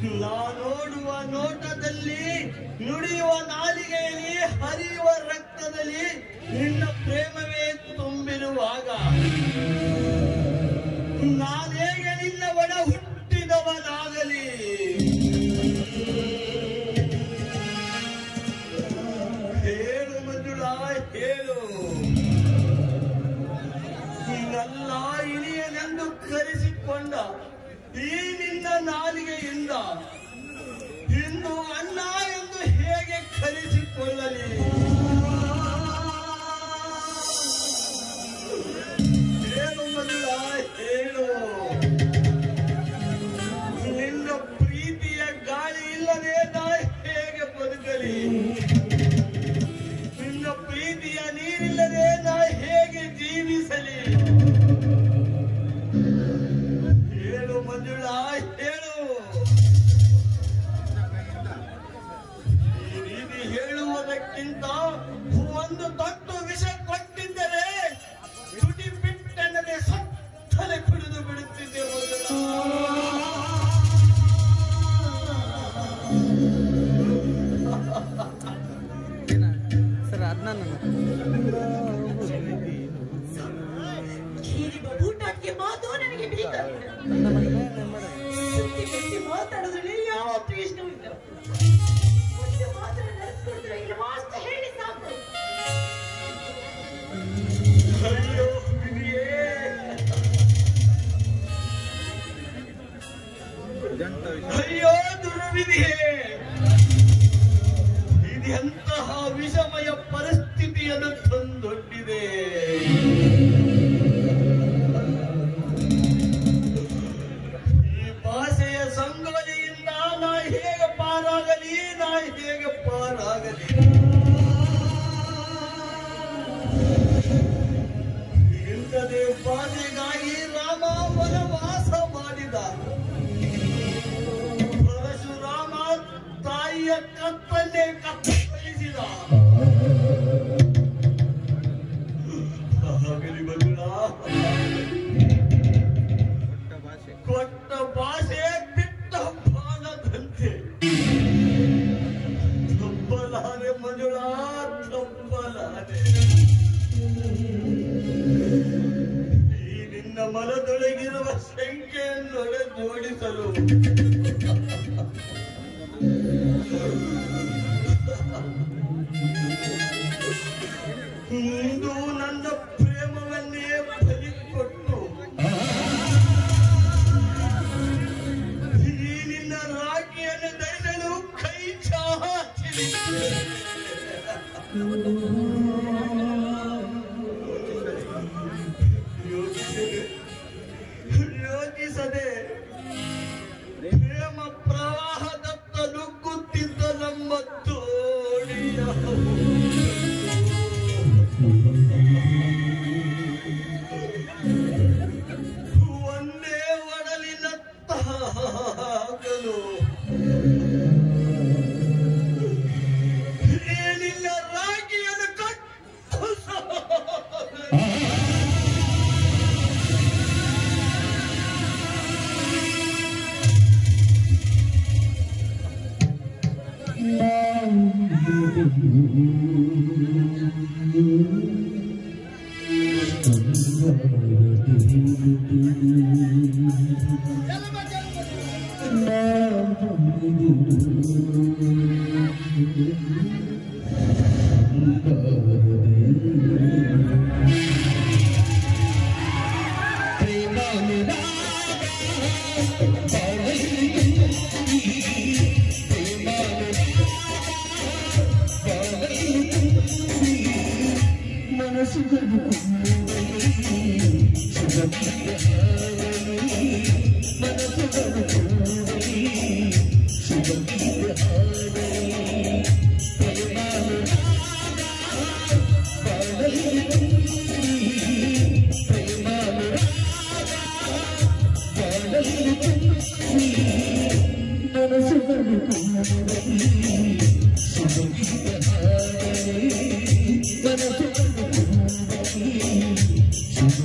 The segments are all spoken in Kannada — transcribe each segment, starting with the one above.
ನಾ ನೋಡುವ ನೋಟದಲ್ಲಿ ನುಡಿಯುವ ನಾಲಿಗೆಯಲ್ಲಿ ಹರಿಯುವ ರಕ್ತದಲ್ಲಿ ನಿನ್ನ ಪ್ರೇಮವೇ ತುಂಬಿರುವಾಗ ನಾನೇಗೆ ನಿನ್ನ ಒಡ ಹುಟ್ಟಿದವನಾಗಲಿ ಹೇಳು ಮಂಜುಳಾ ಹೇಳು ನಲ್ಲ ಇಳಿಯನೆಂದು ಕರೆಸಿಕೊಂಡ ಈ ನಿನ್ನ ನಾಲಿಗೆಯಿಂದ ಇಂದು ಅಣ್ಣ ಎಂದು ಹೇಗೆ ಕರೆಸಿಕೊಳ್ಳಲಿ ಹೇಳು ಮಧುರ ಹೇಳು ನಿನ್ನ ಪ್ರೀತಿಯ ಗಾಳಿ ಇಲ್ಲದೆ ನಾ ಹೇಗೆ ಬದುಕಲಿ ನಿನ್ನ ಪ್ರೀತಿಯ ನೀರಿಲ್ಲದೆ ನಾ ಹೇಗೆ ಜೀವಿಸಲಿ ಹೇಳು ಮಂಜುಳಾ ಹೇಳು ಈ ರೀತಿ ಹೇಳುವುದಕ್ಕಿಂತ ಒಂದು ತೊಟ್ಟು ವಿಷ ಕೊಟ್ಟಿದ್ದರೆ ತುಟಿ ಬಿಟ್ಟೆನ್ನದೆ ಸತ್ತಲೆ ಕುಡಿದು ಬಿಡುತ್ತಿದ್ದೆ ಮಂಜುಳಾ ಸರ್ ಅದನ್ನ ಹೀರಿದ ಊಟಕ್ಕೆ ಮಾತು ನನಗೆ ಬೇಕಾಗಿಲ್ಲ ಸುತ್ತಿ ಬೆಟ್ಟಿ ಮಾತಾಡೋದ್ರಲ್ಲಿ ಯಾವ ಪ್ರಯೋಜನವೂ ಇಲ್ಲ ಒಂದು ಮಾತ್ರ ನಡೆಸ್ಕೊಡ್ತೀರ ಇಲ್ವಾ ಅಂತ ಹೇಳಿ ಸಾಕು ಅಯ್ಯೋ ವಿಧಿಯೇ. ಅಯ್ಯೋ ದುರ್ವಿಧಿಯೇ ಇದೆಂತಹ ವಿಷಮಯ ಪರಿಸ್ಥಿತಿಯನ್ನು ತಂದೊಡ್ಡಿದೆ ಈ ಭಾಷೆಯ ಸಂಗೋಲೆಯಿಂದ ನಾ ಹೇಗೆ ಪಾರಾಗಲಿ ನಾ ಹೇಗೆ ಪಾರಾಗಲಿ ಇಲ್ಲದೆ ಬಾಧೆಗಾಗಿ ರಾಮ ವನವಾಸ ಮಾಡಿದ ಪರಶುರಾಮ ತಾಯಿಯ ಕತ್ತನ್ನೇ ಕತ್ತರಿಸಿದ ಆಗಲಿ ಮಧುರ ಕೊಟ್ಟ ಭಾಷೆ ಬಿಟ್ಟ ಬಾಣದಂತೆ ತಪ್ಪಲಾರೆ ಮಂಜುಳ ತಪ್ಪಲಾರೆ ಈ ನಿನ್ನ ಮನದೊಳಗಿರುವ ಸಂಖ್ಯೆಯನ್ನೊಡೆ ಜೋಡಿಸಲು ಇಂದು ನನ್ನ ಪ್ರೇಮವನ್ನೇ ಬಲಿ ಕೊಟ್ಟು ಈ ನಿನ್ನ ರಾಖಿಯನ್ನು ಧರಿಸಲು ಕೈ ಚಾಚಿದೆ ಯೋಚಿಸದೆ ಯೋಚಿಸದೆ ಪ್ರೇಮ ಪ್ರವಾಹದತ್ತ ನುಗ್ಗುತ್ತಿದ್ದ ನಮ್ಮ ತೋಡಿಯ ಒಂದೇ ಒಡಲಿನತ್ತ ಹಾಕಲು ಏನಿಲ್ಲ ರಾಗಿಯನ್ನು ಕಟ್ಟು ಸಾಕು.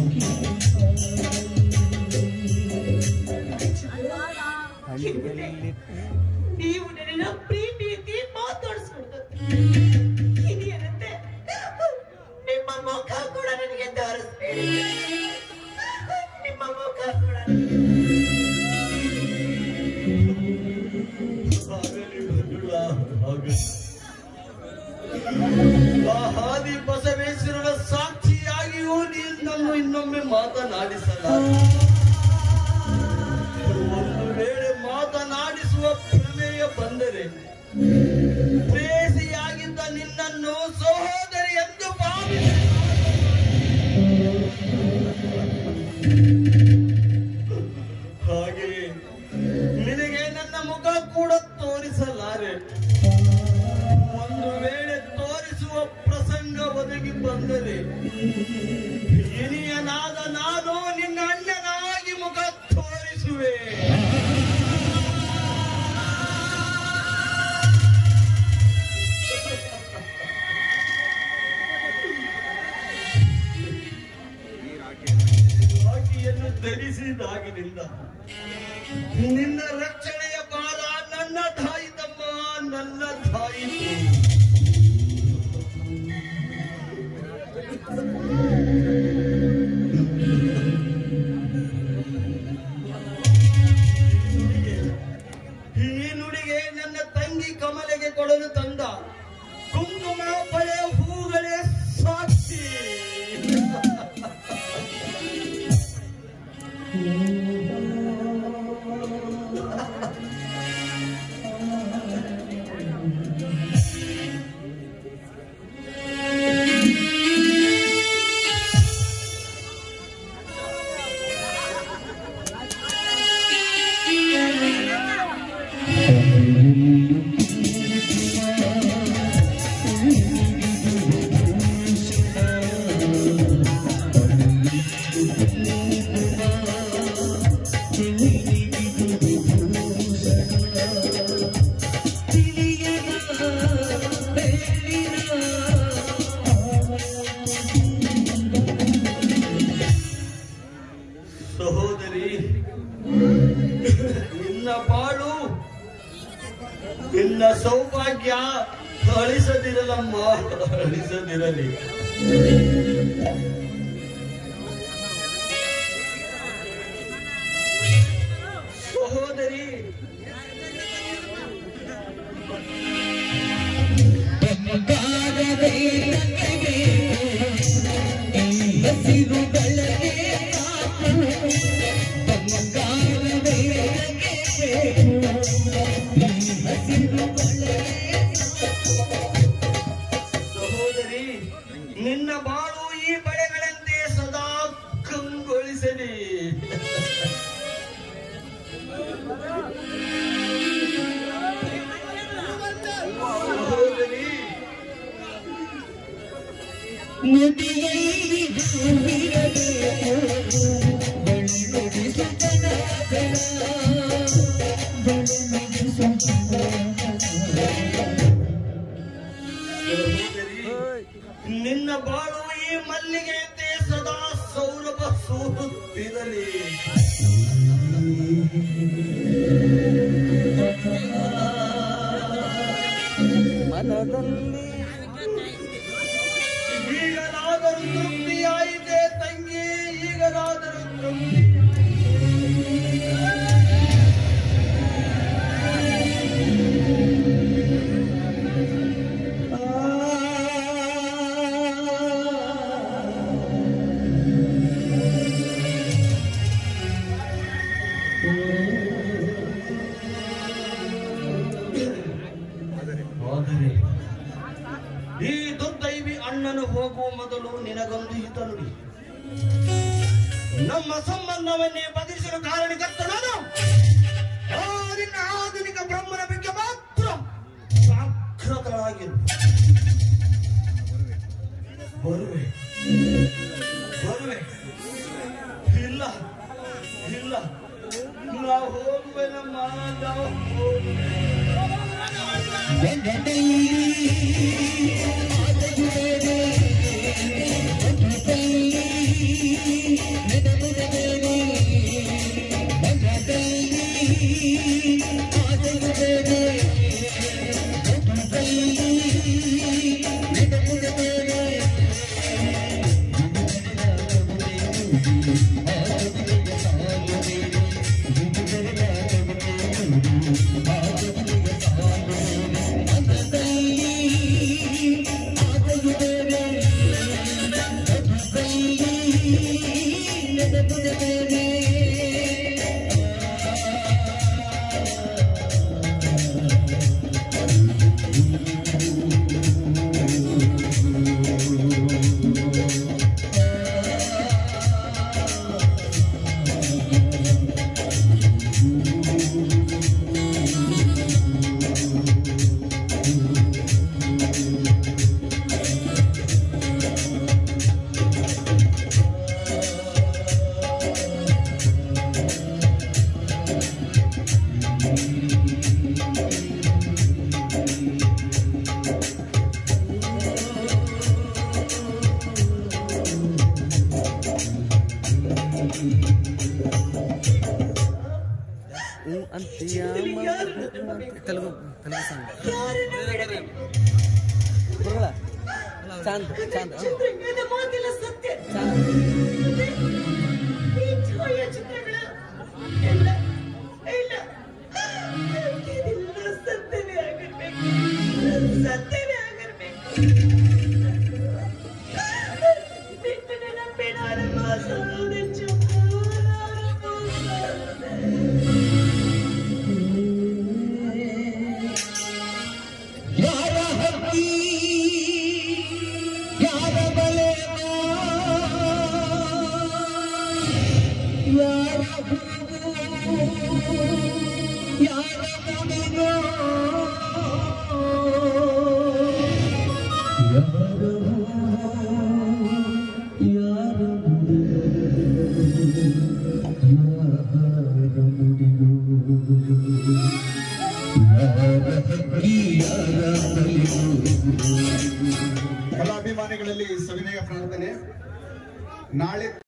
ಹಿಂದೆ ನೀವು ನನ್ನ ಪ್ರೀತಿ ರೀತಿ ಮಾತಾಡಿಸ್ಕೊಡ್ತು ಹಿರಿಯರಂತೆ ನಿಮ್ಮ ಮುಖ ಕೂಡ ನನಗೆ ತೋರಿಸ್ಬೇಡಿ ನಿಮ್ಮ ಮುಖ ಕೂಡ ಆಗಲಿ ಬಂಧುಳ, ಆಗಲಿ. ಆ ಹಾದಿ ಬಸವೇಶ್ವರನ ಸಾಕ್ಷಿಯಾಗಿಯೂ ನಿನ್ನನ್ನು ಇನ್ನೊಮ್ಮೆ ಮಾತನಾಡಿಸಲ ಒಂದು ವೇಳೆ ಮಾತನಾಡಿಸುವ ಪ್ರಮೇಯ ಬಂದರೆ ಪ್ರೇಸಿಯಾಗಿದ್ದ ನಿನ್ನನ್ನು ಸಹೋದರಿ ಎಂದು ಭಾವಿಸಿ ಹಾಗೆಯೇ ನಿನಗೆ ನನ್ನ ಮುಖ ಕೂಡ ತೋರಿಸಲಾರೆ ಒಂದು ವೇಳೆ ತೋರಿಸುವ ಪ್ರಸಂಗ ಒದಗಿ ಬಂದರೆ ಹಿರಿಯನಾದ ನಾನು ನಿನ್ನ ಅಣ್ಣನಾಗಿ ಮುಖ ತೋರಿಸುವೆ ರಾಖಿಯನ್ನು ಧರಿಸಿದಾಗಿನಿಂದ ನಿನ್ನ ರಕ್ಷಣೆಯ ಭಾರ ನನ್ನ ತಾಯಿ ತಮ್ಮ ನನ್ನ ತಾಯಿ ಈ ನುಡಿಗೆ ನನ್ನ ತಂಗಿ ಕಮಲೆಗೆ ಕೊಡಲು ತಂದ ಕುಂಕುಮ ಬಳೆ ಹೂಗಳೇ ಸಾಕ್ಷಿ ಸಹೋದರಿ ನಿನ್ನ ಬಾಳು ನಿನ್ನ ಸೌಭಾಗ್ಯ ಅಳಿಸದಿರಲಮ್ಮ ಅಳಿಸದಿರಲಿ ಸಹೋದರಿ ಸಹೋದರಿ ನಿನ್ನ ಬಾಳು ಈ ಬಳೆಗಳಂತೆ ಸದಾ ಕಂಗೊಳಿಸಲಿ ಸಹೋದರಿ ಸಹೋದರಿ, ನಿನ್ನ ಬಾಳು ಈ ಮಲ್ಲಿಗೆಯಂತೆ ಸದಾ ಸೌರಭ ಸೂರುತ್ತಿರಲಿ ಈಗಲಾದರೂ ತೃಪ್ತಿಯಾಯಿತೆ ತಂಗಿ ಈಗಲಾದರೂ ತೃಪ್ತಿ ಆದರೆ ಈ ದುರ್ದೈವಿ ಅಣ್ಣನು ಹೋಗುವ ಮೊದಲು ನಿನಗೊಂದು ಹಿತ ನುಡಿ ನಮ್ಮ ಸಂಬಂಧವನ್ನೇ ಬದಲಿಸಲು ಕಾರಣಕರ್ತನಾದ ಆ ನಿನ್ನ ಆಧುನಿಕ ಬ್ರಹ್ಮನ ಬಗ್ಗೆ ಮಾತ್ರ ಜಾಗೃತರಾಗಿರು ಬರುವೆ ಬರುವೆ ಇಲ್ಲ ಇಲ್ಲ ನಾವು ಹೋಗುವೆ ನಮ್ಮ ನಾವು ಹೋಗುವೆ Thank you. ಹ್ಞೂ ಅಂತೀಯ ಚಿತ್ರದಲ್ಲಿ ಯಾರನ್ನು ನಂಬಬೇಕು? ತೆಲುಗು ತೆಲುಗು ಸಾಂಗ್ ಯಾರನ್ನು ಬಿಡಬೇಕು? ಬರಲ್ಲ ಚಾಂದ್ ಚಾಂದ್ ಹಾ. ಚಿತ್ರರಂಗದ ಮಾತೆಲ್ಲ ಸತ್ಯ ಚಾಂದ್ ಮತ್ತೆ ಈ ಛಾಯಾಚಿತ್ರಗಳ ಎಲ್ಲ ಇಲ್ಲ ಇದೆಲ್ಲ ಸತ್ಯವೇ ಆಗಿರ್ಬೇಕು ಸತ್ಯವೇ ಆಗಿರ್ಬೇಕು ಬಿಟ್ಟರೆ ನಂಬೇಡ ಮಾಸ ಯಾರ ಹಕ್ಕಿ ಯಾರ ಬಲೆ ಯಾರ ಹೂವು ಯಾರ ಮುಡಿನೋ ಯಾರ ಹೂವು ಯಾರ ಕಲಾಭಿಮಾನಿಗಳಲ್ಲಿ ಸವಿನಯ ಪ್ರಾರ್ಥನೆ ನಾಳೆ